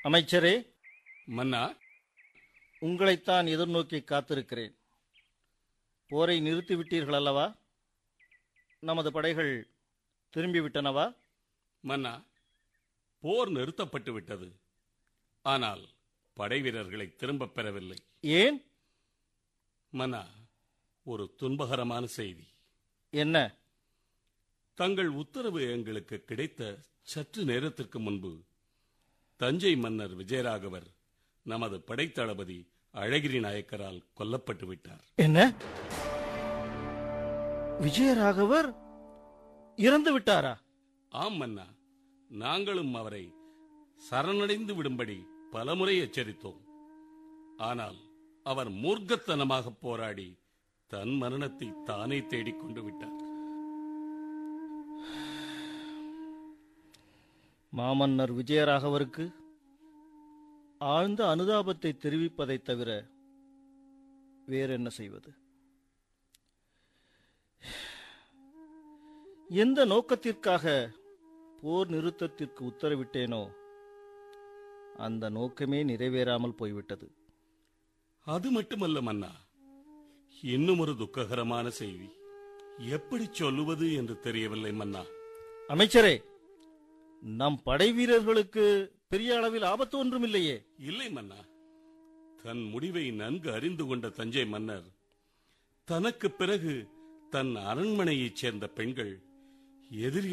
அமைச்சரே மன்னா உங்களைத்தான் எதிர்நோக்கி காத்திருக்கிறேன் போரை நிறுத்திவிட்டீர்கள் அல்லவா நமது படைகள் திரும்பிவிட்டனவா மன்னா போர் நிறுத்தப்பட்டு விட்டது ஆனால் படை வீரர்களை திரும்பப் பெறவில்லை ஏன் மன்னா ஒரு துன்பகரமான செய்தி என்ன தங்கள் உத்தரவு எங்களுக்கு கிடைத்த சற்று நேரத்திற்கு முன்பு தஞ்சை மன்னர் விஜயராகவர் நமது படைத்தளபதி அழகிரி நாயக்கரால் கொல்லப்பட்டு விட்டார் என்ன விஜயராகவர் இறந்து விட்டாரா ஆம் மன்னா நாங்களும் அவரை சரணடைந்து விடும்படி பலமுறை எச்சரித்தோம் ஆனால் அவர் மூர்க்கத்தனமாக போராடி தன் மரணத்தை தானே தேடிக் கொண்டு விட்டார் மாமன்னர் விஜயராகவருக்கு ஆழ்ந்த அனுதாபத்தை தெரிவிப்பதைத் தவிர வேறென்ன செய்வது எந்த நோக்கத்திற்காக போர் நிறுத்தத்திற்கு உத்தரவிட்டேனோ அந்த நோக்கமே நிறைவேறாமல் போய்விட்டது அது மட்டுமல்ல மன்னா இன்னும் ஒரு துக்ககரமான செய்தி எப்படி சொல்லுவது என்று தெரியவில்லை மன்னா அமைச்சரே நம் படை வீரர்களுக்கு பெரிய அளவில் ஆபத்து ஒன்றும் இல்லையே இல்லை மன்னா தன் முடிவை நன்கு அறிந்து கொண்ட தஞ்சை மன்னர் தனக்கு பிறகு தன் அரண்மனையைச் சேர்ந்த பெண்கள் எதிரி